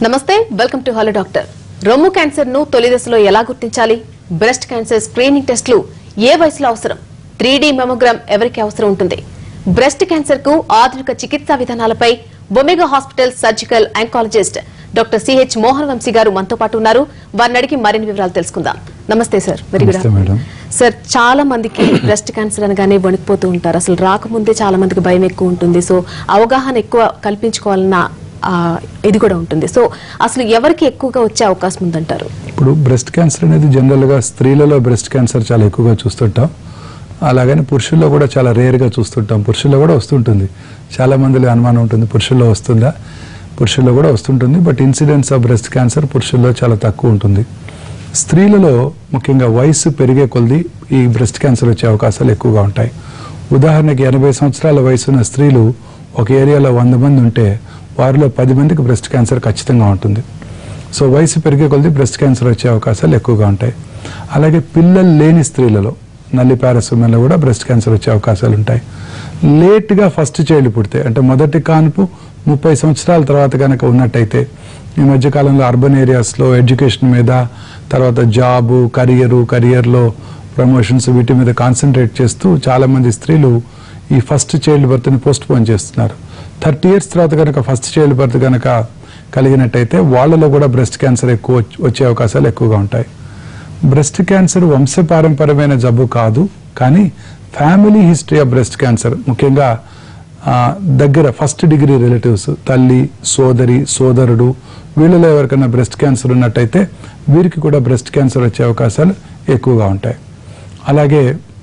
నమస్తే welcome to hello doctor రొమ్ము cancer ను తొలి దశలో ఎలా గుర్తించాలి బ్రెస్ట్ క్యాన్సర్ స్క్రీనింగ్ టెస్టులు ఏ వయసులో అవసరం త్రీ డి మెమోగ్రామ్ ఎవరికి అవసరం ఉంటుంది బ్రెస్ట్ క్యాన్సర్ కు ఆధునిక చికిత్సా విధానాలపై బొమెగా hospital surgical oncologist doctor CH Mohan Vamsi garu మనతో పాటు ఉన్నారు వారిని అడిగి మరిన్ని వివరాలు తెలుసుకుందాం నమస్తే సార్ వెరీ గుడ్ నమస్తే మేడం. సార్ చాలా మందికి బ్రెస్ట్ క్యాన్సర్ అనగానే వణికిపోతూ ఉంటారు అసలు రాకముందే చాలా మందికి భయం ఎక్కువ ఉంటుంది సో అవగాహన ఎక్కువ కల్పించుకోవాలన్న ఆ, ఇది కూడా ఉంటుంది సో అసలు ఎవరికి ఎక్కువగా వచ్చే అవకాశం ఉందంటారు ఇప్పుడు బ్రెస్ట్ క్యాన్సర్ అనేది జనరల్గా స్త్రీలలో బ్రెస్ట్ క్యాన్సర్ చాలా ఎక్కువగా చూస్తుంటాం అలాగని పురుషుల్లో కూడా చాలా రేర్గా చూస్తుంటాం పురుషుల్లో కూడా వస్తుంటుంది చాలా మందిలో అనుమానం ఉంటుంది పురుషుల్లో వస్తుందా పురుషుల్లో కూడా వస్తుంటుంది but incidence of breast cancer పురుషుల్లో చాలా తక్కువ ఉంటుంది స్త్రీలలో ముఖ్యంగా వయసు పెరిగే కొలది ఈ బ్రెస్ట్ క్యాన్సర్ వచ్చే అవకాశాలు ఎక్కువగా ఉంటాయి ఉదాహరణకి ఎనభై సంవత్సరాల వయసున్న స్త్రీలు ఒక ఏరియాలో వంద మంది ఉంటే వారిలో పది మందికి బ్రెస్ట్ క్యాన్సర్ ఖచ్చితంగా ఉంటుంది సో వయసు పెరిగే కొలది బ్రెస్ట్ క్యాన్సర్ వచ్చే అవకాశాలు ఎక్కువగా ఉంటాయి అలాగే పిల్లలు లేని స్త్రీలలో నల్లి పారసమ్యంలో కూడా బ్రెస్ట్ క్యాన్సర్ వచ్చే అవకాశాలు ఉంటాయి లేట్గా ఫస్ట్ చైల్డ్ పుడితే అంటే మొదటి కాన్పు ముప్పై సంవత్సరాల తర్వాత కనుక ఉన్నట్టయితే ఈ మధ్యకాలంలో అర్బన్ ఏరియాస్లో ఎడ్యుకేషన్ మీద తర్వాత జాబు కరియరు కరియర్లో ప్రమోషన్స్ వీటి మీద కాన్సన్ట్రేట్ చేస్తూ చాలామంది స్త్రీలు ఈ ఫస్ట్ చైల్డ్ బర్త్ని పోస్ట్ పోన్ చేస్తున్నారు థర్టీ ఇయర్స్ తర్వాత కనుక ఫస్ట్ చైల్డ్ బర్త్ కనుక కలిగినట్టయితే వాళ్ళలో కూడా బ్రెస్ట్ క్యాన్సర్ ఎక్కువ వచ్చే- వచ్చే అవకాశాలు ఎక్కువగా ఉంటాయి బ్రెస్ట్ క్యాన్సర్ వంశపారంపర్యమైన జబ్బు కాదు కానీ family history of breast cancer ముఖ్యంగా ఆ, దగ్గర ఫస్ట్ డిగ్రీ రిలేటివ్స్ తల్లి సోదరి సోదరుడు వీళ్ళలో ఎవరికైనా బ్రెస్ట్ క్యాన్సర్ ఉన్నట్టయితే వీరికి కూడా బ్రెస్ట్ క్యాన్సర్ వచ్చే అవకాశాలు ఎక్కువగా ఉంటాయి అలాగే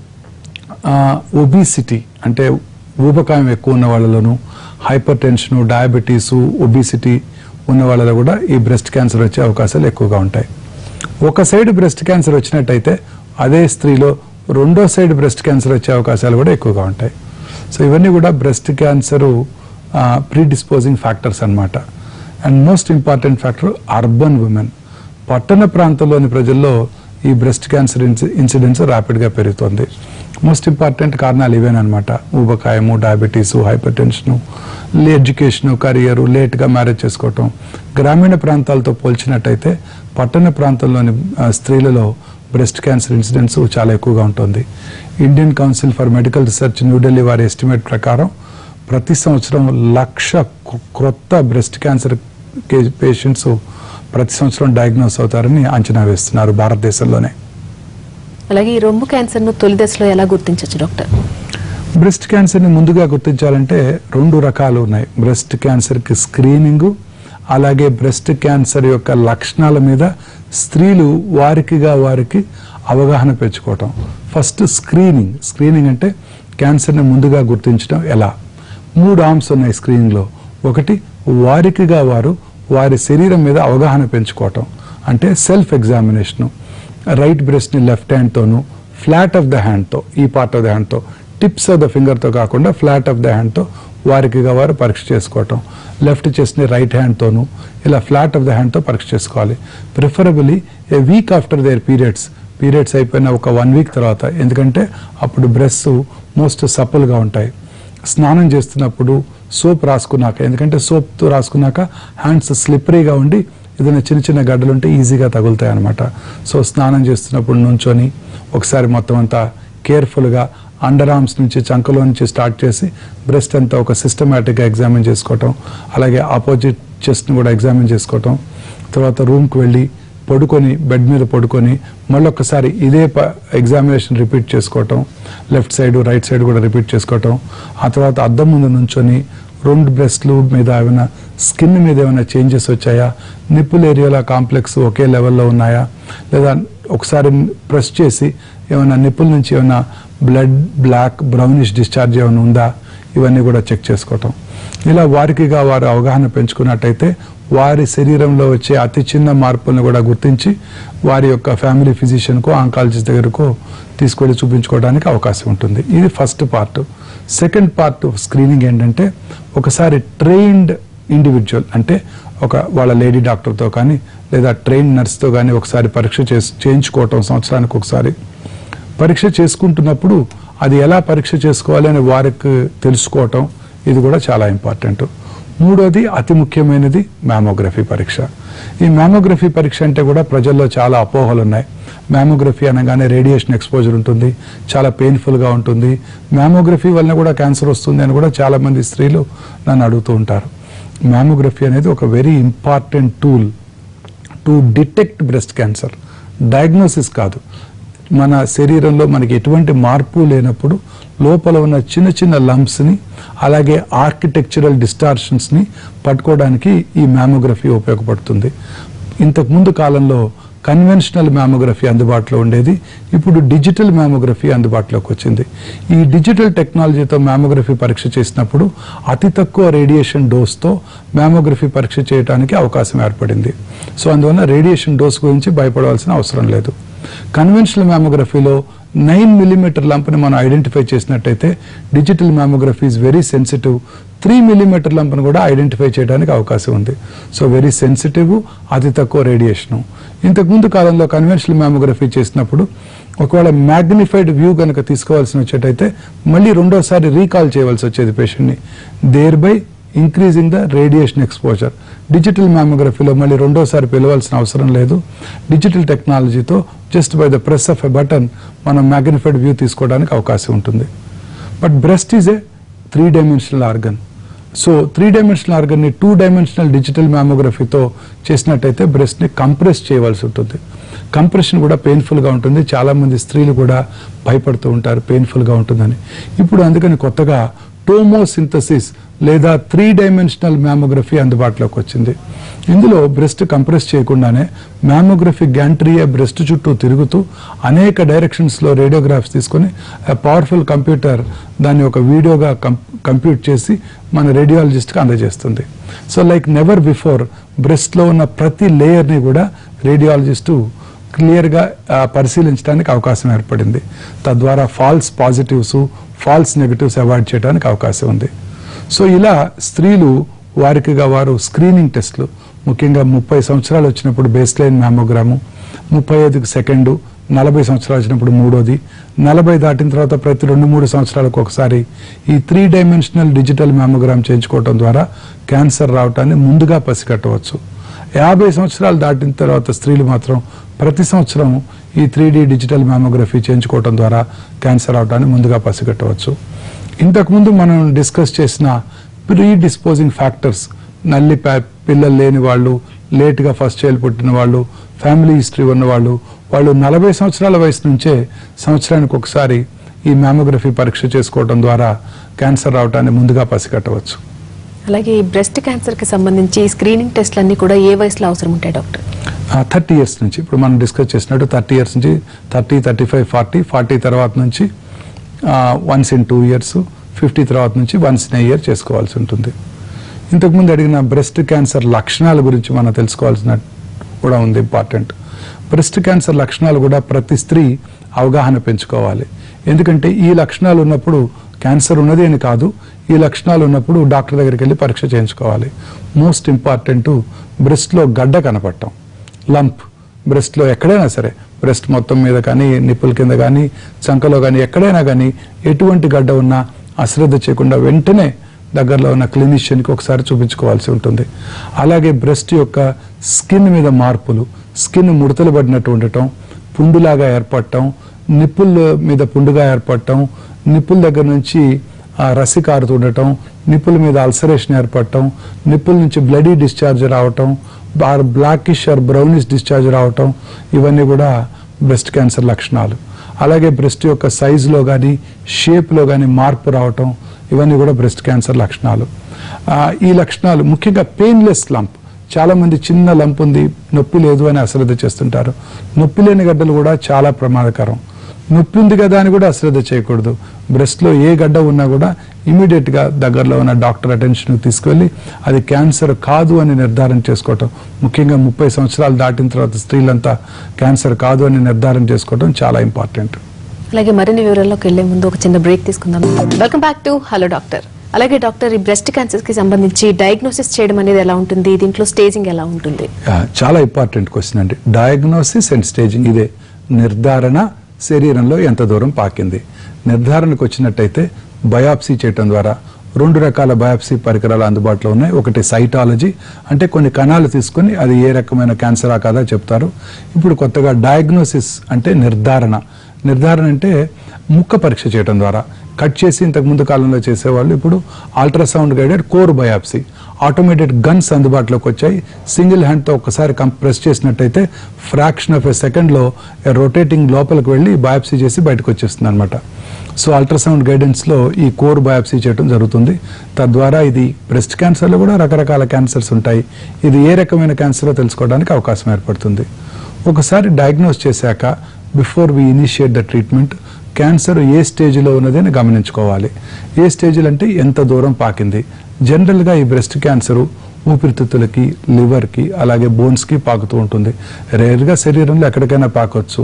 ఒబిసిటీ అంటే ఊబకాయం ఎక్కువ ఉన్న వాళ్ళలోను హైపర్ టెన్షన్ డయాబెటీసు ఒబిసిటీ ఉన్న వాళ్ళలో కూడా ఈ బ్రెస్ట్ క్యాన్సర్ వచ్చే అవకాశాలు ఎక్కువగా ఉంటాయి ఒక సైడ్ బ్రెస్ట్ క్యాన్సర్ వచ్చినట్టయితే అదే స్త్రీలో రెండో సైడ్ బ్రెస్ట్ క్యాన్సర్ వచ్చే అవకాశాలు కూడా ఎక్కువగా ఉంటాయి సో ఇవన్నీ కూడా బ్రెస్ట్ క్యాన్సర్ ప్రీడిస్పోజింగ్ ఫ్యాక్టర్స్ అన్నమాట and most important factor urban women పట్టణ ప్రాంతంలోని ప్రజల్లో ఈ బ్రెస్ట్ క్యాన్సర్ ఇన్సిడెన్స్ ర్యాపిడ్గా పెరుగుతుంది మోస్ట్ ఇంపార్టెంట్ కారణాలు ఇవేనమాట ఊబకాయము diabetes hypertension education career లేట్గా మ్యారేజ్ చేసుకోవటం గ్రామీణ ప్రాంతాలతో పోల్చినట్టయితే పట్టణ ప్రాంతంలోని ఆ, స్త్రీలలో బ్రెస్ట్ క్యాన్సర్ ఇన్సిడెన్స్ చాలా ఎక్కువగా ఉంటుంది Indian council for medical research New Delhi వారి ఎస్టిమేట్ ప్రకారం ప్రతి సంవత్సరం లక్ష కొ- క్రొత్త బ్రెస్ట్ క్యాన్సర్ పేషెంట్స్ ప్రతి సంవత్సరం డయాగ్నోస్ అవుతారని అంచనా వేస్తున్నారు భారతదేశంలోనే అలాగే ఈ రొమ్ము క్యాన్సర్ ను తొలి దశలో ఎలా గుర్తించవచ్చు డాక్టర్ బ్రెస్ట్ క్యాన్సర్ని ముందుగా గుర్తించాలంటే రెండు రకాలు ఉన్నాయి బ్రెస్ట్ క్యాన్సర్కి స్క్రీనింగ్ అలాగే బ్రెస్ట్ క్యాన్సర్ యొక్క లక్షణాల మీద స్త్రీలు వారికిగా వారికి అవగాహన పెంచుకోవటం ఫస్ట్ స్క్రీనింగ్ స్క్రీనింగ్ అంటే క్యాన్సర్ని ముందుగా గుర్తించడం ఎలా మూడు ఆర్మ్స్ ఉన్నాయి స్క్రీనింగ్లో ఒకటి వారికిగా వారు వారి శరీరం మీద అవగాహన పెంచుకోవటం అంటే సెల్ఫ్ ఎగ్జామినేషను రైట్ బ్రెస్ట్ని లెఫ్ట్ హ్యాండ్తోను ఫ్లాట్ ఆఫ్ ద హ్యాండ్తో ఈ పార్ట్ ఆఫ్ ద హ్యాండ్తో టిప్స్ ఆఫ్ ద ఫింగర్తో కాకుండా ఫ్లాట్ ఆఫ్ ద హ్యాండ్తో వారికి వారు పరీక్ష చేసుకోవటం లెఫ్ట్ చెస్ట్ని రైట్ హ్యాండ్తోను ఇలా ఫ్లాట్ ఆఫ్ ద హ్యాండ్తో పరీక్ష చేసుకోవాలి preferably a week after their periods periods అయిపోయిన ఒక వన్ వీక్ తర్వాత ఎందుకంటే అప్పుడు బ్రెస్ మోస్ట్ సప్పల్గా ఉంటాయి స్నానం చేస్తున్నప్పుడు సోప్ రాసుకున్నాక ఎందుకంటే సోప్తో రాసుకున్నాక హ్యాండ్స్ స్లిప్పరీగా ఉండి ఏదైనా చిన్న చిన్న గడ్డలు ఉంటే ఈజీగా తగులుతాయి అనమాట సో స్నానం చేస్తున్నప్పుడు నుంచొని ఒకసారి మొత్తం అంతా కేర్ఫుల్గా అండర్ ఆర్మ్స్ నుంచి చంకలో నుంచి స్టార్ట్ చేసి బ్రెస్ట్ అంతా ఒక సిస్టమేటిక్గా ఎగ్జామిన్ చేసుకోవటం అలాగే ఆపోజిట్ చెస్ట్ని కూడా ఎగ్జామిన్ చేసుకోవటం తర్వాత రూమ్కి వెళ్ళి పడుకొని బెడ్ మీద పడుకొని మళ్ళొక్కసారి ఇదే ఎగ్జామినేషన్ రిపీట్ చేసుకోవటం లెఫ్ట్ సైడ్ రైట్ సైడ్ కూడా రిపీట్ చేసుకోవటం ఆ తర్వాత అద్దం ముందు నుంచొని రెండు బ్రెస్ట్లు మీద ఏమైనా స్కిన్ మీద ఏమైనా చేంజెస్ వచ్చాయా నిప్పుల్ ఏరియాలో కాంప్లెక్స్ ఒకే లెవెల్లో ఉన్నాయా లేదా ఒకసారి ప్రెస్ చేసి ఏమైనా నిప్పుల నుంచి ఏమైనా బ్లడ్ బ్లాక్ బ్రౌనిష్ డిశ్చార్జ్ ఏమైనా ఉందా ఇవన్నీ కూడా చెక్ చేసుకోవటం ఇలా వారికిగా వారు అవగాహన పెంచుకున్నట్టయితే వారి శరీరంలో వచ్చే అతి చిన్న మార్పులను కూడా గుర్తించి వారి యొక్క ఫ్యామిలీ ఫిజిషియన్కో ఆంకాలజిస్ట్ దగ్గరకో తీసుకెళ్లి చూపించుకోవడానికి అవకాశం ఉంటుంది ఇది first part second part screening ఏంటంటే ఒకసారి ట్రైన్డ్ ఇండివిజువల్ అంటే ఒక వాళ్ళ లేడీ డాక్టర్తో కానీ లేదా ట్రైన్ నర్స్తో కానీ ఒకసారి పరీక్ష చేసి చేయించుకోవటం సంవత్సరానికి ఒకసారి పరీక్ష చేసుకుంటున్నప్పుడు అది ఎలా పరీక్ష చేసుకోవాలి అని వారికి తెలుసుకోవటం ఇది కూడా చాలా ఇంపార్టెంట్ మూడోది అతి ముఖ్యమైనది మ్యామోగ్రఫీ పరీక్ష ఈ మ్యామోగ్రఫీ పరీక్ష అంటే కూడా ప్రజల్లో చాలా అపోహలు ఉన్నాయి మ్యామోగ్రఫీ అనగానే రేడియేషన్ ఎక్స్పోజర్ ఉంటుంది చాలా పెయిన్ఫుల్గా ఉంటుంది మ్యామోగ్రఫీ వలన కూడా క్యాన్సర్ వస్తుంది అని కూడా చాలా మంది స్త్రీలు నన్ను అడుగుతూ ఉంటారు మ్యామోగ్రఫీ అనేది ఒక very important tool to detect breast cancer diagnosis కాదు మన శరీరంలో మనకి ఎటువంటి మార్పు లేనప్పుడు లోపల ఉన్న చిన్న చిన్న లంప్స్ని అలాగే ఆర్కిటెక్చరల్ డిస్టార్షన్స్ని పట్టుకోవడానికి ఈ మ్యామోగ్రఫీ ఉపయోగపడుతుంది ఇంతకు ముందు కాలంలో కన్వెన్షనల్ మ్యామోగ్రఫీ అందుబాటులో ఉండేది ఇప్పుడు డిజిటల్ మ్యామోగ్రఫీ అందుబాటులోకి వచ్చింది ఈ డిజిటల్ టెక్నాలజీతో మ్యామోగ్రఫీ పరీక్ష చేసినప్పుడు అతి తక్కువ రేడియేషన్ డోస్తో మ్యామోగ్రఫీ పరీక్ష చేయడానికి అవకాశం ఏర్పడింది సో అందువల్ల రేడియేషన్ డోస్ గురించి భయపడవలసిన అవసరం లేదు కన్వెన్షనల్ మ్యామోగ్రఫీలో నైన్ మిల్లీమీటర్ లంప్ని మనం ఐడెంటిఫై చేసినట్టయితే digital mammography is very sensitive three millimetre లంప్ను కూడా ఐడెంటిఫై చేయడానికి అవకాశం ఉంది సో వెరీ సెన్సిటివ్ అతి తక్కువ రేడియేషను ఇంతకుముందు కాలంలో కన్వెన్షనల్ మ్యామోగ్రఫీ చేసినప్పుడు ఒకవేళ మ్యాగ్నిఫైడ్ వ్యూ కనుక తీసుకోవాల్సి వచ్చేటైతే మళ్ళీ రెండోసారి రీకాల్ చేయవలసి వచ్చేది పేషెంట్ని thereby increasing the radiation exposure digital మ్యామోగ్రఫీలో మళ్ళీ రెండోసారి పిలవాల్సిన అవసరం లేదు డిజిటల్ టెక్నాలజీతో just by the press of a button మనం మ్యాగ్నిఫైడ్ వ్యూ తీసుకోవడానికి అవకాశం ఉంటుంది but breast is a three dimensional organ so three dimensional ఆర్గన్ని టూ డైమెన్షనల్ డిజిటల్ మ్యామోగ్రఫీతో చేసినట్టయితే బ్రెస్ట్ని కంప్రెస్ చేయవలసి ఉంటుంది కంప్రెషన్ కూడా పెయిన్ఫుల్గా ఉంటుంది చాలామంది స్త్రీలు కూడా భయపడుతూ ఉంటారు పెయిన్ఫుల్గా ఉంటుందని ఇప్పుడు అందుకని కొత్తగా టోమోసింథసిస్ లేదా త్రీ డైమెన్షనల్ మ్యామోగ్రఫీ అందుబాటులోకి వచ్చింది ఇందులో బ్రెస్ట్ కంప్రెస్ చేయకుండానే మ్యామోగ్రఫీ గ్యాంట్రియా బ్రెస్ట్ చుట్టూ తిరుగుతూ అనేక డైరెక్షన్స్లో రేడియోగ్రాఫ్స్ తీసుకొని పవర్ఫుల్ కంప్యూటర్ దాన్ని ఒక వీడియోగా కంప్యూట్ చేసి మన రేడియాలజిస్ట్కి అందజేస్తుంది సో లైక్ నెవర్ బిఫోర్ బ్రెస్ట్లో ఉన్న ప్రతి లేయర్ని కూడా రేడియాలజిస్టు క్లియర్గా పరిశీలించడానికి అవకాశం ఏర్పడింది తద్వారా false positives false negatives avoid చేయడానికి అవకాశం ఉంది సో ఇలా స్త్రీలు వారికిగా వారు స్క్రీనింగ్ టెస్ట్లు ముఖ్యంగా ముప్పై సంవత్సరాలు వచ్చినప్పుడు బేస్ లైన్ మ్యామోగ్రాము ముప్పై ఐదుకి సెకండు నలభై సంవత్సరాలు వచ్చినప్పుడు మూడోది నలభై దాటిన తర్వాత ప్రతి రెండు మూడు సంవత్సరాలకు ఒకసారి ఈ త్రీ డైమెన్షనల్ డిజిటల్ మ్యామోగ్రామ్ చేయించుకోవడం ద్వారా క్యాన్సర్ రావటాన్ని ముందుగా పసిగట్టవచ్చు యాభై సంవత్సరాలు దాటిన తర్వాత స్త్రీలు మాత్రం ప్రతి సంవత్సరం ఈ త్రీ డిజిటల్ మ్యామోగ్రఫీ చేయించుకోవడం ద్వారా క్యాన్సర్ అవడాన్ని ముందుగా పసిగట్టవచ్చు ఇంతకుముందు మనం డిస్కస్ చేసిన ప్రీ డిస్పోజింగ్ ఫ్యాక్టర్స్ నల్లి పా- పిల్లలు లేని వాళ్ళు లేట్గా ఫస్ట్ చైల్డ్ పుట్టిన వాళ్ళు ఫ్యామిలీ హిస్టరీ ఉన్న వాళ్ళు వాళ్ళు నలభై సంవత్సరాల వయసు నుంచే సంవత్సరానికి ఒకసారి ఈ మ్యామోగ్రఫీ పరీక్ష చేసుకోవడం ద్వారా క్యాన్సర్ రావడాన్ని ముందుగా పసిగట్టవచ్చు అలాగే ఈ బ్రెస్ట్ క్యాన్సర్ కి సంబంధించి స్క్రీనింగ్ టెస్ట్లన్నీ కూడా ఏ వయసులో అవసరం ఉంటాయి డాక్టర్ థర్టీ ఇయర్స్ నుంచి ఇప్పుడు మనం డిస్కస్ చేసినట్టు థర్టీ ఇయర్స్ నుంచి thirty thirty five forty forty తర్వాత నుంచి once in two years fifty తర్వాత నుంచి వన్స్ ఇన్ ఇయర్ చేసుకోవాల్సి ఉంటుంది ఇంతకుముందు అడిగిన బ్రెస్ట్ క్యాన్సర్ లక్షణాల గురించి మనం తెలుసుకోవాల్సిన కూడా ఉంది ఇంపార్టెంట్ బ్రెస్ట్ క్యాన్సర్ లక్షణాలు కూడా ప్రతి స్త్రీ అవగాహన పెంచుకోవాలి ఎందుకంటే ఈ లక్షణాలు ఉన్నప్పుడు క్యాన్సర్ ఉన్నది అని కాదు ఈ లక్షణాలు ఉన్నప్పుడు డాక్టర్ దగ్గరికి వెళ్ళి పరీక్ష చేయించుకోవాలి మోస్ట్ ఇంపార్టెంట్ బ్రెస్ట్లో గడ్డ కనపడటం లంప్ బ్రెస్ట్లో ఎక్కడైనా సరే బ్రెస్ట్ మొత్తం మీద కానీ నిప్పుల కింద కానీ చంకలో కానీ ఎక్కడైనా కానీ ఎటువంటి గడ్డ ఉన్నా అశ్రద్ధ చేయకుండా వెంటనే దగ్గరలో ఉన్న క్లినిషియన్కి ఒకసారి చూపించుకోవాల్సి ఉంటుంది అలాగే బ్రెస్ట్ యొక్క స్కిన్ మీద మార్పులు స్కిన్ ముడతలు పడినట్టు ఉండటం పుండులాగా ఏర్పడటం నిప్పుల మీద పుండుగా ఏర్పడటం నిప్పుల దగ్గర నుంచి ఆ రసి కారుతుండటం నిప్పుల మీద అల్సరేషన్ ఏర్పడటం నిప్పుల నుంచి బ్లడీ డిశ్చార్జ్ రావటం బ్లాకిష్ ఆర్ బ్రౌనిష్ డిశ్చార్జ్ రావటం ఇవన్నీ కూడా బ్రెస్ట్ క్యాన్సర్ లక్షణాలు అలాగే బ్రెస్ట్ యొక్క సైజులో కానీ షేప్లో కానీ మార్పు రావటం ఇవన్నీ కూడా బ్రెస్ట్ క్యాన్సర్ లక్షణాలు ఆ, ఈ లక్షణాలు ముఖ్యంగా పెయిన్లెస్ లంప్ చాలా మంది చిన్న లంప్ ఉంది నొప్పి లేదు అని అశ్రద్ధ చేస్తుంటారు నొప్పి లేని గడ్డలు కూడా చాలా ప్రమాదకరం నొప్పి ఉంది కదా అని కూడా అశ్రద్ధ చేయకూడదు బ్రెస్ట్లో ఏ గడ్డ ఉన్నా కూడా ఇమీడియట్ గా దగ్గరలో ఉన్న డాక్టర్ అటెన్షన్ తీసుకువెళ్ళి అది క్యాన్సర్ కాదు అని నిర్ధారణ చేసుకోవటం ముఖ్యంగా ముప్పై సంవత్సరాలు దాటిన తర్వాత స్త్రీలంతా క్యాన్సర్ కాదు అని నిర్ధారణ చేసుకోవటం చాలా ఇంపార్టెంట్ అలాగే మరిన్ని వివరాల్లోకి వెళ్లే ముందు ఒక చిన్న బ్రేక్ తీసుకుందాం welcome back to hello doctor అలాగే డాక్టర్ ఈ బ్రెస్ట్ క్యాన్సర్ కి సంబంధించి డయాగ్నోసిస్ చేయడం అనేది ఎలా ఉంటుంది దీంట్లో స్టేజింగ్ ఎలా ఉంటుంది యా, చాలా ఇంపార్టెంట్ క్వశ్చన్ అండి డయాగ్నోసిస్ అండ్ స్టేజింగ్ ఇదే నిర్ధారణ శరీరంలో ఎంత దూరం పాకింది నిర్ధారణకు వచ్చినట్టయితే బయాప్సీ చేయటం ద్వారా రెండు రకాల బయాప్సీ పరికరాలు అందుబాటులో ఉన్నాయి ఒకటి సైటాలజీ అంటే కొన్ని కణాలు తీసుకొని అది ఏ రకమైన క్యాన్సర్ కాదా చెప్తారు ఇప్పుడు కొత్తగా డయాగ్నోసిస్ అంటే నిర్ధారణ నిర్ధారణ అంటే ముక్క పరీక్ష చేయడం ద్వారా కట్ చేసి ఇంతకు ముందు కాలంలో చేసేవాళ్ళు ఇప్పుడు ultrasound guided core biopsy automated guns అందుబాటులోకి వచ్చాయి సింగిల్ హ్యాండ్తో ఒకసారి కంప్రెస్ చేసినట్టయితే ఫ్రాక్షన్ ఆఫ్ ఎ సెకండ్లో రొటేటింగ్ లోపలికి వెళ్ళి బయాప్సీ చేసి బయటకు వచ్చేస్తుంది అనమాట సో అల్ట్రాసౌండ్ గైడెన్స్లో ఈ కోర్ బయాప్సీ చేయడం జరుగుతుంది తద్వారా ఇది బ్రెస్ట్ క్యాన్సర్లో కూడా రకరకాల క్యాన్సర్స్ ఉంటాయి ఇది ఏ రకమైన క్యాన్సరో తెలుసుకోవడానికి అవకాశం ఏర్పడుతుంది ఒకసారి డయాగ్నోస్ చేశాక before we initiate the treatment cancer ఏ స్టేజ్లో ఉన్నది అని గమనించుకోవాలి ఏ స్టేజ్లు అంటే ఎంత దూరం పాకింది జనరల్గా ఈ బ్రెస్ట్ క్యాన్సరు ఊపిరితిత్తులకి లివర్కి అలాగే బోన్స్కి పాకుతూ ఉంటుంది రేర్గా శరీరంలో ఎక్కడికైనా పాకొచ్చు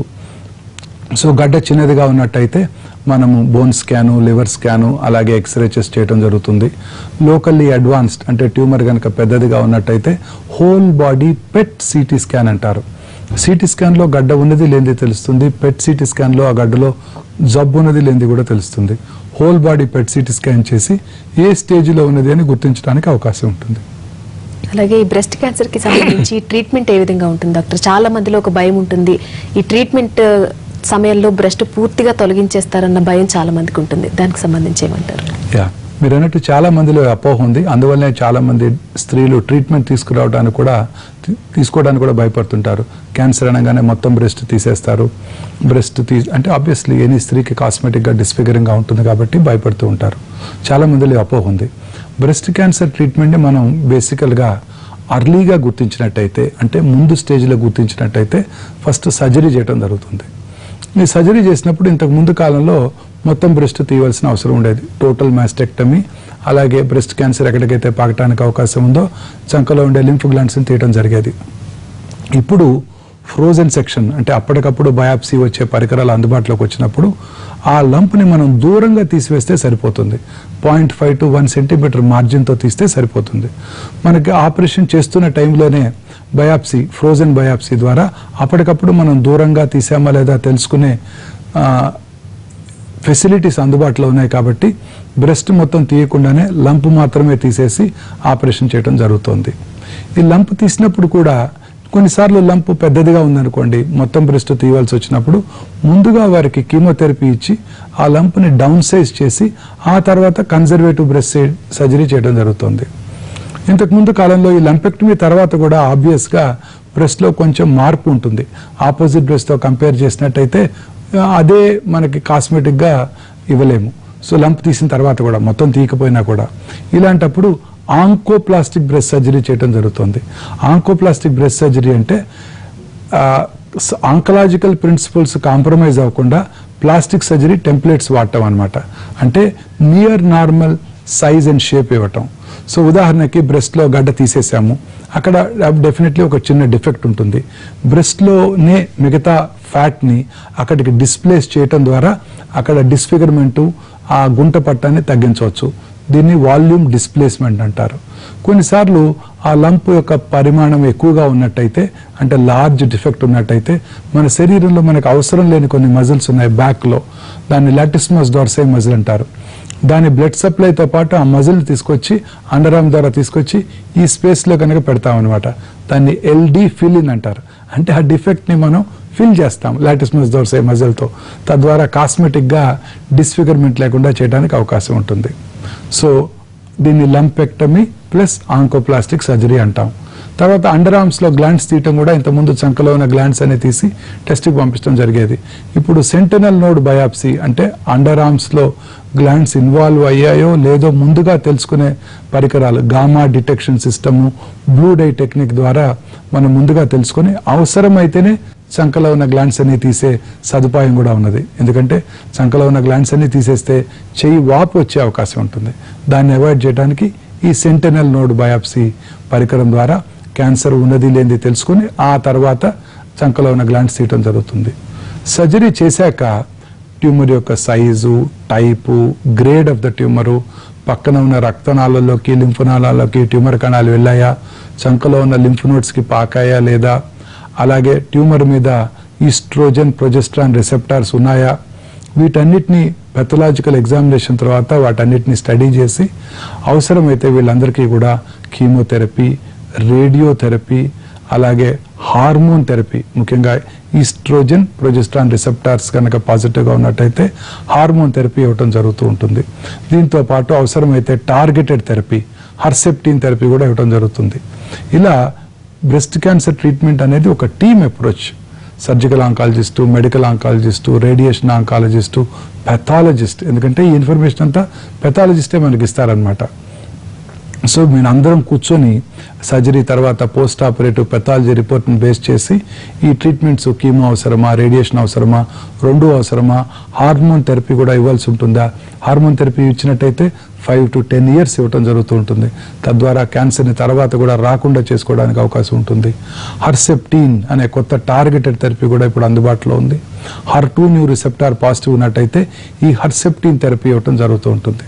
సో గడ్డ చిన్నదిగా ఉన్నట్టయితే మనము బోన్ స్కాను లివర్ స్కాను అలాగే ఎక్స్రే చెస్ట్ చేయడం జరుగుతుంది లోకల్లీ అడ్వాన్స్డ్ అంటే ట్యూమర్ కనుక పెద్దదిగా ఉన్నట్టయితే whole body PET CT scan అంటారు సిటీ స్కాన్లో గడ్డ ఉన్నది లేనిది తెలుస్తుంది పెట్ సిటీ స్కాన్లో ఆ గడ్డలో జబ్బు ఉన్నది లేనిది కూడా తెలుస్తుంది whole body PET CT scan చేసి ఏ స్టేజ్లో ఉన్నది అని గుర్తించడానికి అవకాశం ఉంటుంది అలాగే ఈ బ్రెస్ట్ క్యాన్సర్ కి సంబంధించి ట్రీట్మెంట్ ఏ విధంగా ఉంటుంది డాక్టర్ చాలా మందిలో ఒక భయం ఉంటుంది ఈ ట్రీట్మెంట్ ఆ, సమయంలో బ్రెస్ట్ పూర్తిగా తొలగించేస్తారన్న భయం చాలా మందికి ఉంటుంది దానికి సంబంధించి ఏమంటారు యా మీరు అన్నట్టు చాలా మందిలో ఈ అపోహ ఉంది అందువల్లనే చాలా మంది స్త్రీలు ట్రీట్మెంట్ తీసుకురావడానికి కూడా తీ- తీసుకోవడానికి కూడా భయపడుతుంటారు క్యాన్సర్ అనగానే మొత్తం బ్రెస్ట్ తీసేస్తారు బ్రెస్ట్ తీ అంటే ఆబ్వియస్లీ ఎనీ స్త్రీకి కాస్మెటిక్గా డిస్ఫిగరింగ్గా ఉంటుంది కాబట్టి భయపడుతూ ఉంటారు చాలా మందిలో ఈ అపోహ ఉంది బ్రెస్ట్ క్యాన్సర్ ట్రీట్మెంట్ని మనం బేసికల్గా అర్లీగా గుర్తించినట్టయితే అంటే ముందు స్టేజ్లో గుర్తించినట్టయితే ఫస్ట్ సర్జరీ చేయడం జరుగుతుంది ఈ సర్జరీ చేసినప్పుడు ఇంతకు ముందు కాలంలో మొత్తం బ్రెస్ట్ తీయవలసిన అవసరం ఉండేది టోటల్ మాస్టెక్టమీ అలాగే బ్రెస్ట్ క్యాన్సర్ ఎక్కడికైతే పాకటానికి అవకాశం ఉందో చంకలో ఉండే లింఫ్ గ్లాండ్స్ని తీయడం జరిగేది ఇప్పుడు ఫ్రోజన్ సెక్షన్ అంటే అప్పటికప్పుడు బయాప్సీ వచ్చే పరికరాలు అందుబాటులోకి వచ్చినప్పుడు ఆ లంప్ని మనం దూరంగా తీసివేస్తే సరిపోతుంది point five to one centimetre మార్జిన్తో తీస్తే సరిపోతుంది మనకి ఆపరేషన్ చేస్తున్న టైంలోనే బయాప్సీ ఫ్రోజన్ బయాప్సీ ద్వారా అప్పటికప్పుడు మనం దూరంగా తీసామా లేదా తెలుసుకునే ఆ, ఫెసిలిటీస్ అందుబాటులో ఉన్నాయి కాబట్టి బ్రెస్ట్ మొత్తం తీయకుండానే లంప్ మాత్రమే తీసేసి ఆపరేషన్ చేయడం జరుగుతోంది ఈ లంప్ తీసినప్పుడు కూడా కొన్నిసార్లు లంప్ పెద్దదిగా ఉందనుకోండి మొత్తం బ్రెస్ట్ తీయవలసి వచ్చినప్పుడు ముందుగా వారికి కీమోథెరపీ ఇచ్చి ఆ లంప్ని డౌన్ సైజ్ చేసి ఆ తర్వాత కన్జర్వేటివ్ బ్రెస్ట్ సర్జరీ చేయడం జరుగుతుంది ఇంతకు ముందు కాలంలో ఈ లంపెక్టమీ తర్వాత కూడా ఆబ్వియస్ గా బ్రెస్ట్ లో కొంచెం మార్పు ఉంటుంది ఆపోజిట్ బ్రెస్ట్ తో కంపేర్ చేసినట్టయితే ఆ, అదే మనకి కాస్మెటిక్ గా ఇవ్వలేము సో లంప్ తీసిన తర్వాత కూడా మొత్తం తీయకపోయినా కూడా ఇలాంటప్పుడు ఆంకోప్లాస్టిక్ బ్రెస్ట్ సర్జరీ చేయడం జరుగుతుంది ఆంకోప్లాస్టిక్ బ్రెస్ట్ సర్జరీ అంటే ఆంకలాజికల్ ప్రిన్సిపల్స్ కాంప్రమైజ్ అవ్వకుండా ప్లాస్టిక్ సర్జరీ టెంప్లెట్స్ వాడటం అనమాట అంటే near normal size and shape ఇవ్వటం సో ఉదాహరణకి బ్రెస్ట్లో గడ్డ తీసేసాము అక్కడ డెఫినెట్లీ ఒక చిన్న డిఫెక్ట్ ఉంటుంది బ్రెస్ట్లోనే మిగతా ఫ్యాట్ని అక్కడికి డిస్ప్లేస్ చేయటం ద్వారా అక్కడ డిస్ఫిగర్మెంటు ఆ గుంట పట్టాన్ని తగ్గించవచ్చు దీన్ని వాల్యూమ్ డిస్ప్లేస్మెంట్ అంటారు కొన్నిసార్లు ఆ లంప్ యొక్క పరిమాణం ఎక్కువగా ఉన్నట్టయితే అంటే లార్జ్ డిఫెక్ట్ ఉన్నట్టయితే మన శరీరంలో మనకు అవసరం లేని కొన్ని మజిల్స్ ఉన్నాయి బ్యాక్లో దాన్ని లాటిస్మస్ డార్సై మజిల్ అంటారు దాని బ్లడ్ సప్లైతో పాటు ఆ మజిల్ తీసుకొచ్చి అండర్ ఆర్మ్ ద్వారా తీసుకొచ్చి ఈ స్పేస్లో కనుక పెడతామన్నమాట దాన్ని ఎల్డి ఫిల్ అంటారు అంటే ఆ డిఫెక్ట్ని మనం ఫిల్ చేస్తాం లాటిస్మస్ దోర్సే మజిల్తో తద్వారా కాస్మెటిక్గా డిస్ఫిగర్మెంట్ లేకుండా చేయడానికి అవకాశం ఉంటుంది సో దీన్ని లంపెక్టమీ ప్లస్ ఆంకోప్లాస్టిక్ సర్జరీ అంటాం తర్వాత అండర్ ఆర్మ్స్ లో గ్లాండ్స్ తీయటం కూడా ఇంతకుముందు చంకలో ఉన్న గ్లాండ్స్ అనే తీసి టెస్ట్కి పంపించడం జరిగేది ఇప్పుడు సెంటనల్ నోడ్ బయాప్సీ అంటే అండర్ ఆర్మ్స్ లో గ్లాండ్స్ ఇన్వాల్వ్ అయ్యాయో లేదో ముందుగా తెలుసుకునే పరికరాలు gamma detection system blue dye technique ద్వారా మనం ముందుగా తెలుసుకుని అవసరమైతేనే చంకలో ఉన్న గ్లాండ్స్ అన్ని తీసే సదుపాయం కూడా ఉన్నది ఎందుకంటే చంకలో ఉన్న గ్లాండ్స్ అన్ని తీసేస్తే చెయ్యి వాపు వచ్చే అవకాశం ఉంటుంది దాన్ని అవాయిడ్ చేయడానికి ఈ సెంటెనల్ నోడ్ బయాప్సీ పరికరం ద్వారా క్యాన్సర్ ఉన్నది లేనిది తెలుసుకుని ఆ తర్వాత చంకలో ఉన్న గ్లాండ్స్ తీయటం జరుగుతుంది సర్జరీ చేశాక ట్యూమర్ యొక్క size type grade of the tumour పక్కన ఉన్న రక్తనాళాల్లోకి లింఫ్ నాళాల్లోకి ట్యూమర్ కణాలు వెళ్ళాయా చంకలో ఉన్న లింఫ్ నోడ్స్కి పాకాయా లేదా అలాగే ట్యూమర్ మీద ఈస్ట్రోజన్ ప్రొజెస్ట్రాన్ రిసెప్టార్స్ ఉన్నాయా వీటన్నిటిని పెథలాజికల్ ఎగ్జామినేషన్ తర్వాత వాటన్నిటిని స్టడీ చేసి అవసరమైతే వీళ్ళందరికీ కూడా కీమోథెరపీ రేడియోథెరపీ అలాగే హార్మోన్ థెరపీ ముఖ్యంగా ఈస్ట్రోజన్ ప్రొజెస్ట్రాన్ రిసెప్టార్స్ కనుక పాజిటివ్గా ఉన్నట్టయితే హార్మోన్ థెరపీ ఇవ్వటం జరుగుతూ ఉంటుంది దీంతో పాటు అవసరమైతే టార్గెటెడ్ థెరపీ హర్సెప్టిన్ థెరపీ కూడా ఇవ్వటం జరుగుతుంది ఇలా బ్రెస్ట్ క్యాన్సర్ ట్రీట్మెంట్ అనేది ఒక team approach surgical oncologist medical oncologist radiation oncologist pathologist ఎందుకంటే ఈ ఇన్ఫర్మేషన్ అంతా పెథాలజిస్టే మనకి ఇస్తారనమాట సో మేము అందరం కూర్చొని సర్జరీ తర్వాత పోస్ట్ ఆపరేటివ్ పెథాలజీ రిపోర్ట్ని బేస్ చేసి ఈ ట్రీట్మెంట్స్ కీమో అవసరమా రేడియేషన్ అవసరమా రెండు అవసరమా హార్మోన్ థెరపీ కూడా ఇవ్వాల్సి ఉంటుందా హార్మోన్ థెరపీ ఇచ్చినట్టయితే ఫైవ్ టు టెన్ ఇయర్స్ ఇవ్వటం జరుగుతూ ఉంటుంది తద్వారా క్యాన్సర్ని తర్వాత కూడా రాకుండా చేసుకోవడానికి అవకాశం ఉంటుంది హర్సెప్టీన్ అనే కొత్త టార్గెటెడ్ థెరపీ కూడా ఇప్పుడు అందుబాటులో ఉంది HER two neu receptor positive ఉన్నట్టయితే ఈ హర్సెప్టీన్ థెరపీ ఇవ్వటం జరుగుతూ ఉంటుంది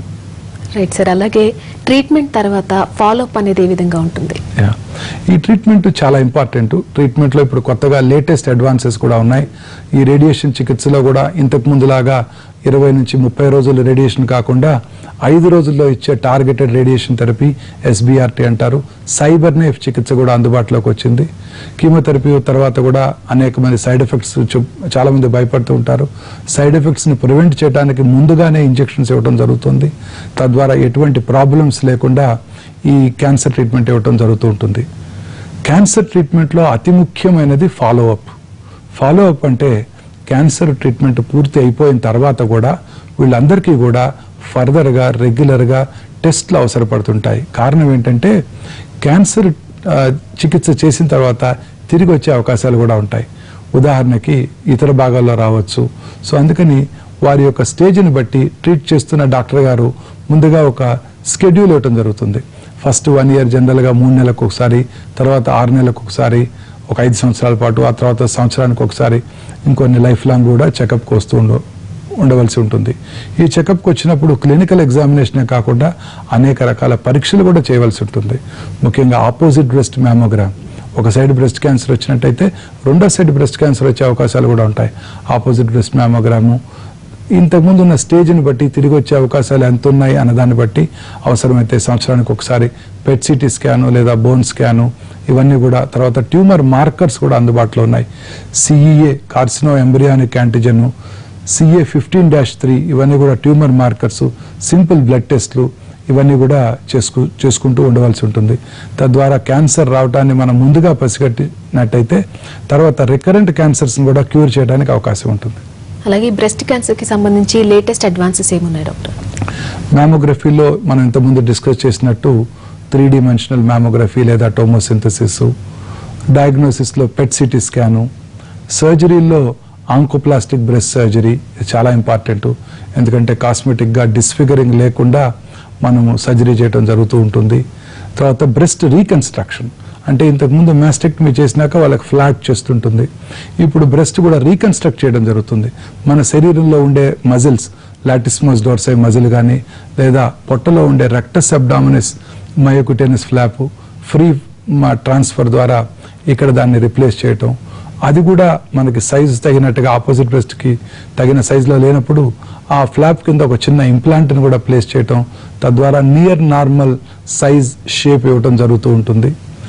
రైట్ సార్ అలాగే ట్రీట్మెంట్ తర్వాత ఫాలో అప్ అనేది ఏ విధంగా ఉంటుంది యా. ఈ ట్రీట్మెంట్ చాలా ఇంపార్టెంట్ ట్రీట్మెంట్లో ఇప్పుడు కొత్తగా లేటెస్ట్ అడ్వాన్సెస్ కూడా ఉన్నాయి ఈ రేడియేషన్ చికిత్సలో కూడా ఇంతకు ముందులాగా ఇరవై నుంచి ముప్పై రోజులు రేడియేషన్ కాకుండా ఐదు రోజుల్లో ఇచ్చే టార్గెటెడ్ రేడియేషన్ థెరపీ ఎస్బీఆర్టీ అంటారు సైబర్ నేఫ్ చికిత్స కూడా అందుబాటులోకి వచ్చింది కీమోథెరపీ తర్వాత కూడా అనేక మంది సైడ్ ఎఫెక్ట్స్ చాలా మంది భయపడుతూ ఉంటారు సైడ్ ఎఫెక్ట్స్ ని ప్రివెంట్ చేయడానికి ముందుగానే ఇంజెక్షన్స్ ఇవ్వడం జరుగుతుంది తద్వారా ఎటువంటి ప్రాబ్లమ్స్ లేకుండా ఈ క్యాన్సర్ ట్రీట్మెంట్ ఇవ్వడం జరుగుతూ ఉంటుంది క్యాన్సర్ ట్రీట్మెంట్లో అతి ముఖ్యమైనది ఫాలో అప్ ఫాలో అప్ అంటే క్యాన్సర్ ట్రీట్మెంట్ పూర్తి అయిపోయిన తర్వాత కూడా వీళ్ళందరికీ కూడా ఫర్దర్గా రెగ్యులర్గా టెస్ట్లు అవసరపడుతుంటాయి కారణం ఏంటంటే క్యాన్సర్ ఆ, చికిత్స చేసిన తర్వాత తిరిగి వచ్చే అవకాశాలు కూడా ఉంటాయి ఉదాహరణకి ఇతర భాగాల్లో రావచ్చు సో అందుకని వారి యొక్క స్టేజ్ని బట్టి ట్రీట్ చేస్తున్న డాక్టర్ గారు ముందుగా ఒక స్కెడ్యూల్ ఇవ్వటం జరుగుతుంది ఫస్ట్ వన్ ఇయర్ జనరల్గా మూడు నెలలకు ఒకసారి తర్వాత ఆరు నెలలకు ఒకసారి ఒక ఐదు సంవత్సరాల పాటు ఆ తర్వాత సంవత్సరానికి ఒకసారి ఇంకొన్ని లైఫ్ లాంగ్ కూడా చెకప్కి వస్తూ ఉండు ఉండవలసి ఉంటుంది ఈ చెకప్కి వచ్చినప్పుడు క్లినికల్ ఎగ్జామినేషనే కాకుండా అనేక రకాల పరీక్షలు కూడా చేయవలసి ఉంటుంది ముఖ్యంగా ఆపోజిట్ బ్రెస్ట్ మ్యామోగ్రామ్ ఒక సైడ్ బ్రెస్ట్ క్యాన్సర్ వచ్చినట్టయితే రెండో సైడ్ బ్రెస్ట్ క్యాన్సర్ వచ్చే అవకాశాలు కూడా ఉంటాయి ఆపోజిట్ బ్రెస్ట్ మ్యామోగ్రాము ఇంతకుముందు ఉన్న స్టేజ్ని బట్టి తిరిగి వచ్చే అవకాశాలు ఎంత ఉన్నాయి అన్న దాన్ని బట్టి అవసరమైతే సంవత్సరానికి ఒకసారి పెట్ సిటీ స్కాను లేదా బోన్ స్కాను ఇవన్నీ కూడా తర్వాత ట్యూమర్ మార్కర్స్ కూడా అందుబాటులో ఉన్నాయి CEA carcinoembryonic antigen CA fifteen dash three ఇవన్నీ కూడా ట్యూమర్ మార్కర్స్ సింపుల్ బ్లడ్ టెస్ట్లు ఇవన్నీ కూడా చేసుకు చేసుకుంటూ ఉండవలసి ఉంటుంది తద్వారా క్యాన్సర్ రావడాన్ని మనం ముందుగా పసిగట్టినట్టయితే తర్వాత రికరెంట్ క్యాన్సర్స్ని కూడా క్యూర్ చేయడానికి అవకాశం ఉంటుంది అలాగే బ్రెస్ట్ క్యాన్సర్ కి సంబంధించి లేటెస్ట్ అడ్వాన్సెస్ ఏమున్నాయి డాక్టర్ మ్యామోగ్రఫీలో మనం ఇంతకుముందు డిస్కస్ చేసినట్టు త్రీ డిమెన్షనల్ మ్యామోగ్రఫీ లేదా టోమోసింథసిస్ డయాగ్నోసిస్లో పెట్ సిటీ స్కాను సర్జరీలో ఆంకోప్లాస్టిక్ బ్రెస్ట్ సర్జరీ ఇది చాలా ఇంపార్టెంట్ ఎందుకంటే కాస్మెటిక్గా డిస్ఫిగరింగ్ లేకుండా మనము సర్జరీ చేయడం జరుగుతూ ఉంటుంది తర్వాత బ్రెస్ట్ రీకన్స్ట్రక్షన్ అంటే ఇంతకుముందు మ్యాస్టెక్టమీ చేసినాక వాళ్ళకి ఫ్లాట్ చేస్తుంటుంది ఇప్పుడు బ్రెస్ట్ కూడా రీకన్స్ట్రక్ట్ చేయడం జరుగుతుంది మన శరీరంలో ఉండే మజిల్స్ లాటిస్మోస్ డోర్సై మజిల్ కానీ లేదా పొట్టలో ఉండే rectus abdominis myocutaneous flap free transfer ద్వారా ఇక్కడ దాన్ని రిప్లేస్ చేయటం అది కూడా మనకి సైజు తగినట్టుగా ఆపోజిట్ బ్రెస్ట్కి తగిన సైజులో లేనప్పుడు ఆ ఫ్లాప్ కింద ఒక చిన్న ఇంప్లాంట్ని కూడా ప్లేస్ చేయటం తద్వారా నియర్ నార్మల్ సైజ్ షేప్ ఇవ్వటం జరుగుతూ ఉంటుంది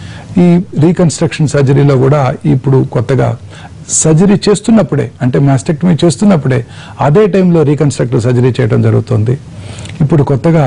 ఈ రీకన్స్ట్రక్షన్ సర్జరీలో కూడా ఇప్పుడు కొత్తగా సర్జరీ చేస్తున్నప్పుడే అంటే మాస్టెక్టమీ చేస్తున్నప్పుడే అదే టైంలో రీకన్స్ట్రక్టివ్ సర్జరీ చేయడం జరుగుతుంది ఇప్పుడు కొత్తగా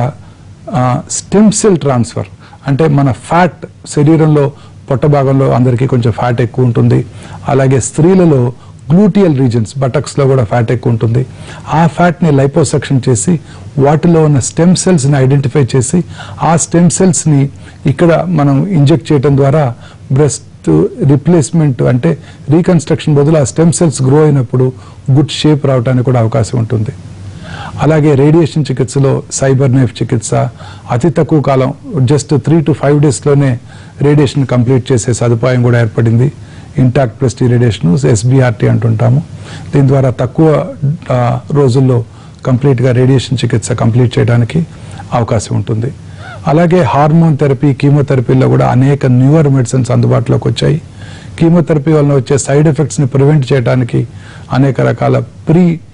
స్టెమ్ సెల్ ట్రాన్స్ఫర్ అంటే మన ఫ్యాట్ శరీరంలో పొట్ట భాగంలో అందరికీ కొంచెం ఫ్యాట్ ఎక్కువ ఉంటుంది అలాగే స్త్రీలలో గ్లూటియల్ రీజన్స్ బటక్స్లో కూడా ఫ్యాట్ ఎక్కువ ఉంటుంది ఆ ఫ్యాట్ని లైపోసెక్షన్ చేసి వాటిలో ఉన్న స్టెమ్ సెల్స్ని ఐడెంటిఫై చేసి ఆ స్టెమ్ సెల్స్ని ఇక్కడ మనం ఇంజెక్ట్ చేయడం ద్వారా బ్రెస్ట్ రిప్లేస్మెంట్ అంటే రీకన్స్ట్రక్షన్ బదులు ఆ స్టెమ్ సెల్స్ గ్రో అయినప్పుడు గుడ్ షేప్ రావడానికి కూడా అవకాశం ఉంటుంది అలాగే రేడియేషన్ చికిత్సలో సైబర్ నేఫ్ చికిత్స అతి తక్కువ కాలం జస్ట్ త్రీ టు ఫైవ్ డేస్లోనే రేడియేషన్ కంప్లీట్ చేసే సదుపాయం కూడా ఏర్పడింది ఇంటాక్ట్ ప్రెస్టీ రేడియేషన్ ఎస్బీఆర్టీ అంటుంటాము దీని ద్వారా తక్కువ ఆ, రోజుల్లో కంప్లీట్గా రేడియేషన్ చికిత్స కంప్లీట్ చేయడానికి అవకాశం ఉంటుంది అలాగే హార్మోన్ థెరపీ కీమోథెరపీలో కూడా అనేక న్యూవర్ మెడిసిన్స్ అందుబాటులోకి వచ్చాయి కీమోథెరపీ వలన వచ్చే సైడ్ ఎఫెక్ట్స్ని ప్రివెంట్ చేయడానికి అనేక రకాల ప్రీ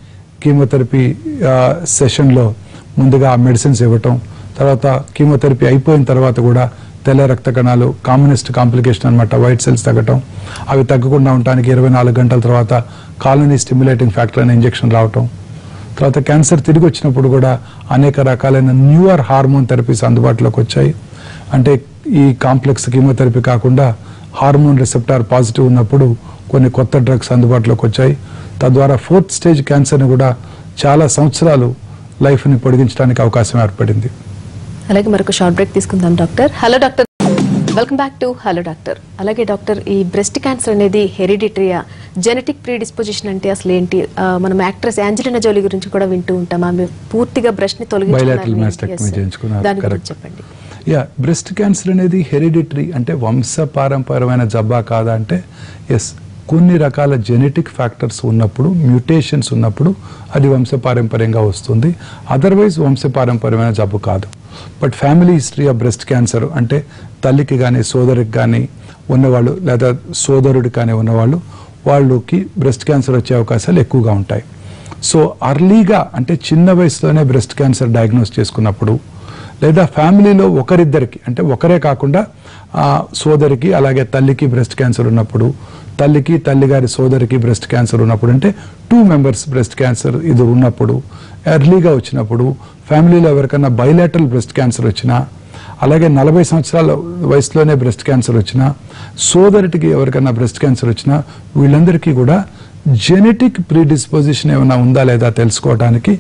కీమోథెరపీ ఆ, సెషన్లో ముందుగా మెడిసిన్స్ ఇవ్వటం తర్వాత కీమోథెరపీ అయిపోయిన తర్వాత కూడా తెల్ల రక్త కణాలు కామ్యూనిస్ట్ కాంప్లికేషన్ అనమాట వైట్ సెల్స్ తగ్గటం అవి తగ్గకుండా ఉండటానికి ఇరవై నాలుగు గంటల తర్వాత కాలనీ స్టిమ్యులేటింగ్ ఫ్యాక్టర్ అనే ఇంజెక్షన్ రావటం తర్వాత క్యాన్సర్ తిరిగి వచ్చినప్పుడు కూడా అనేక రకాలైన న్యూయర్ హార్మోన్ థెరపీస్ అందుబాటులోకి వచ్చాయి అంటే ఈ కాంప్లెక్స్ కీమోథెరపీ కాకుండా హార్మోన్ రిసెప్టార్ పాజిటివ్ ఉన్నప్పుడు కొన్ని కొత్త డ్రగ్స్ అందుబాటులోకి వచ్చాయి తద్వారా ఫోర్త్ స్టేజ్ క్యాన్సర్ని కూడా చాలా సంవత్సరాలు లైఫ్ని పొడిగించడానికి అవకాశం ఏర్పడింది అలాగే మరొక షార్ట్ బ్రేక్ తీసుకుందాం doctor hello doctor welcome back to hello doctor అలాగే డాక్టర్ ఈ బ్రెస్ట్ క్యాన్సర్ అనేది హెరిడిటరీయా జెనెటిక్ ప్రీ డిస్పోజిషన్ అంటే అసలు ఏంటి ఆ, మనం యాక్ట్రెస్ యాంజలినా జోలీ గురించి కూడా వింటూ ఉంటాం ఆమె పూర్తిగా బ్రెస్ట్ ని Bilateral తొలగించుకున్నారు mastectomy Yes, sir. చేయించుకున్నారు. దాని గురించి Correct. చెప్పండి యా బ్రెస్ట్ క్యాన్సర్ అనేది హెరిడిటరీ అంటే వంశపారంపరమైన జబ్బా కాదా అంటే ఎస్ కొన్ని రకాల జెనెటిక్ ఫ్యాక్టర్స్ ఉన్నప్పుడు మ్యూటేషన్స్ ఉన్నప్పుడు అది వంశపారంపర్యంగా వస్తుంది అదర్వైజ్ వంశపారంపర్యమైన జబ్బు కాదు but family history of breast cancer అంటే తల్లికి కానీ సోదరికి కానీ ఉన్నవాళ్ళు లేదా సోదరుడికి కానీ ఉన్నవాళ్ళు వాళ్ళకి బ్రెస్ట్ క్యాన్సర్ వచ్చే అవకాశాలు ఎక్కువగా ఉంటాయి సో అర్లీగా అంటే చిన్న వయసులోనే బ్రెస్ట్ క్యాన్సర్ డయాగ్నోస్ చేసుకున్నప్పుడు లేదా ఫ్యామిలీలో ఒకరిద్దరికి అంటే ఒకరే కాకుండా ఆ, సోదరికి అలాగే తల్లికి బ్రెస్ట్ క్యాన్సర్ ఉన్నప్పుడు తల్లికి తల్లిగారి సోదరికి బ్రెస్ట్ క్యాన్సర్ ఉన్నప్పుడు అంటే టూ మెంబర్స్ బ్రెస్ట్ క్యాన్సర్ ఇది ఉన్నప్పుడు ఎర్లీగా వచ్చినప్పుడు ఫ్యామిలీలో ఎవరికైనా బైలాటరల్ బ్రెస్ట్ క్యాన్సర్ వచ్చినా అలాగే నలభై సంవత్సరాల వయసులోనే బ్రెస్ట్ క్యాన్సర్ వచ్చినా సోదరుడికి ఎవరికైనా బ్రెస్ట్ క్యాన్సర్ వచ్చినా వీళ్ళందరికీ కూడా జెనెటిక్ ప్రీడిస్పోజిషన్ ఏమైనా ఉందా లేదా తెలుసుకోవడానికి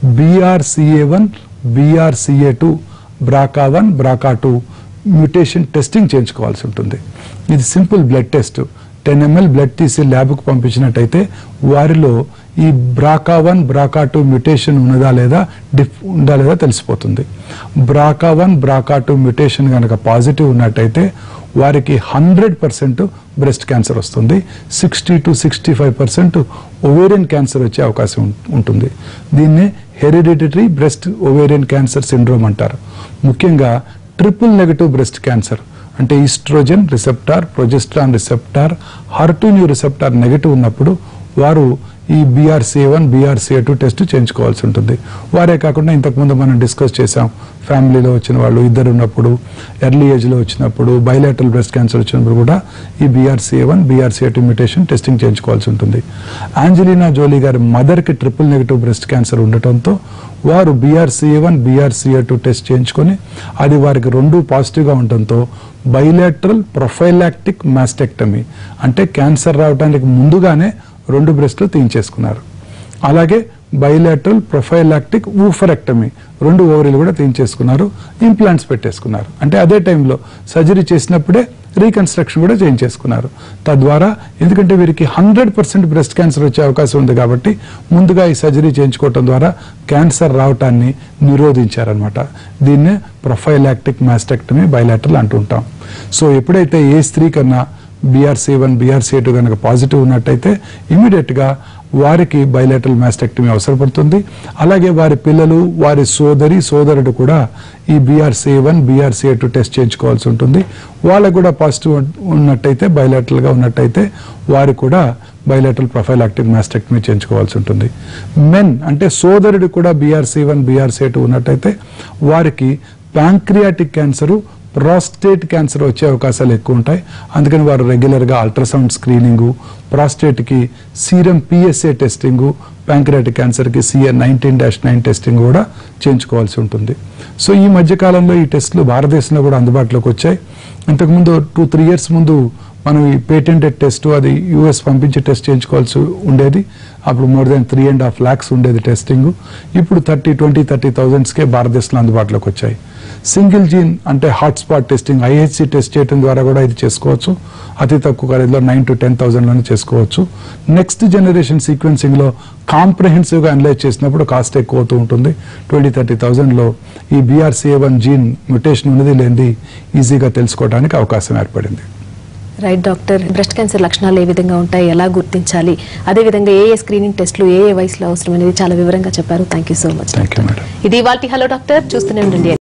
BRCA one BRCA two BRCA one BRCA two mutation testing చేయించుకోవాల్సి ఉంటుంది ఇది simple blood test ten ML blood తీసి ల్యాబ్కు పంపించినట్టయితే వారిలో ఈ BRCA one BRCA two mutation ఉన్నదా లేదా డిఫ్ ఉందా లేదా తెలిసిపోతుంది BRCA one BRCA two mutation కనుక పాజిటివ్ ఉన్నట్టయితే వారికి హండ్రెడ్ పర్సెంట్ బ్రెస్ట్ క్యాన్సర్ వస్తుంది sixty to sixty five percent ovarian cancer వచ్చే అవకాశం ఉం- ఉంటుంది దీన్నే hereditary breast ovarian cancer syndrome అంటారు ముఖ్యంగా ట్రిపుల్ నెగటివ్ బ్రెస్ట్ క్యాన్సర్ అంటే oestrogen receptor progesterone receptor HER two neu receptor negative ఉన్నప్పుడు వారు ఈ BRCA one BRCA two test చేయించుకోవాల్సి ఉంటుంది వారే కాకుండా ఇంతకుముందు మనం డిస్కస్ చేసాం ఫ్యామిలీలో వచ్చిన వాళ్ళు ఇద్దరు ఉన్నప్పుడు ఎర్లీ ఏజ్లో వచ్చినప్పుడు బైలాటరల్ బ్రెస్ట్ క్యాన్సర్ వచ్చినప్పుడు కూడా ఈ BRCA one BRCA two mutation testing చేయించుకోవాల్సి ఉంటుంది ఆంజలీనా జోలీ గారి మదర్కి ట్రిపుల్ నెగటివ్ బ్రెస్ట్ క్యాన్సర్ ఉండటంతో వారు BRCA one BRCA two test చేయించుకొని అది వారికి రెండు పాజిటివ్గా ఉండటంతో బైలాటరల్ ప్రొఫైలాక్టిక్ మాస్టెక్టమీ అంటే క్యాన్సర్ రావడానికి ముందుగానే రెండు బ్రెస్ట్లు తీయించేసుకున్నారు అలాగే బైలాటరల్ ప్రొఫైలాక్టిక్ ఊఫరెక్టమీ రెండు ఓవరీలు కూడా తీయించేసుకున్నారు ఇంప్లాంట్స్ పెట్టేసుకున్నారు అంటే అదే టైంలో సర్జరీ చేసినప్పుడే రీకన్స్ట్రక్షన్ కూడా చేయించేసుకున్నారు తద్వారా ఎందుకంటే వీరికి హండ్రెడ్ పర్సెంట్ బ్రెస్ట్ క్యాన్సర్ వచ్చే అవకాశం ఉంది కాబట్టి ముందుగా ఈ సర్జరీ చేయించుకోవటం ద్వారా క్యాన్సర్ రావటాన్ని నిరోధించారనమాట దీన్నే ప్రొఫైలాక్టిక్ మాస్టెక్టమీ బైలాటరల్ అంటుంటాం సో ఎప్పుడైతే ఏ స్త్రీ కన్నా బీఆర్సీ వన్ బీఆర్సీ టూ కనుక పాజిటివ్ ఉన్నట్టయితే ఇమీడియట్ గా వారికి బైలాటరల్ మాస్టెక్టమీ అవసరపడుతుంది అలాగే వారి పిల్లలు వారి సోదరి సోదరుడు కూడా ఈ BRC one BRC two test చేయించుకోవాల్సి ఉంటుంది వాళ్ళకు కూడా పాజిటివ్ ఉన్నట్టయితే బైలాటరల్ గా ఉన్నట్టయితే వారు కూడా బైలాటరల్ ప్రొఫైలాక్టిక్ మాస్టెక్టమీ చేయించుకోవాల్సి ఉంటుంది మెన్ అంటే సోదరుడు కూడా బీఆర్సీ వన్ బీఆర్సీ టూ ఉన్నట్టయితే వారికి ప్యాంక్రియాటిక్ క్యాన్సరు ప్రాస్టేట్ క్యాన్సర్ వచ్చే అవకాశాలు ఎక్కువ ఉంటాయి అందుకని వారు రెగ్యులర్గా అల్ట్రాసౌండ్ స్క్రీనింగు ప్రాస్టేట్కి సీరం పిఎస్ఏ టెస్టింగు ప్యాంక్రియాటిక్ క్యాన్సర్కి CA nineteen dash nine testing కూడా చేయించుకోవాల్సి ఉంటుంది సో ఈ మధ్య కాలంలో ఈ టెస్టులు భారతదేశంలో కూడా అందుబాటులోకి వచ్చాయి ఇంతకుముందు టూ త్రీ ఇయర్స్ ముందు మనం ఈ పేటెంటెడ్ టెస్ట్ అది యూఎస్ పంపించి టెస్ట్ చేయించుకోవాల్సి ఉండేది అప్పుడు more than three and half lakhs ఉండేది టెస్టింగ్ ఇప్పుడు థర్టీ ట్వంటీ థర్టీ థౌజండ్స్కే భారతదేశంలో అందుబాటులోకి వచ్చాయి సింగిల్ జీన్ అంటే హాట్స్పాట్ టెస్టింగ్ ఐహెచ్సి టెస్ట్ చేయడం ద్వారా కూడా ఇది చేసుకోవచ్చు అతి తక్కువ ఖరీదులో నైన్ టు టెన్ థౌసండ్లోనే చేసుకోవచ్చు నెక్స్ట్ జనరేషన్ సీక్వెన్సింగ్లో కాంప్రహెన్సివ్గా అనలైజ్ చేసినప్పుడు కాస్ట్ ఎక్కువ అవుతూ ఉంటుంది ట్వంటీ థర్టీ థౌసండ్లో ఈ బీఆర్సీఏ వన్ జీన్ మ్యుటేషన్ ఉన్నది లేనిది ఈజీగా తెలుసుకోవడానికి అవకాశం ఏర్పడింది రైట్ డాక్టర్ బ్రెస్ట్ క్యాన్సర్ లక్షణాలు ఏ విధంగా ఉంటాయి ఎలా గుర్తించాలి అదే విధంగా ఏ ఏ స్క్రీనింగ్ టెస్ట్లు ఏ ఏ వయసులో అవసరం అనేది చాలా వివరంగా చెప్పారు thank you so much thank you madam ఇది వాటి హలో డాక్టర్ చూస్తూనే ఉండండి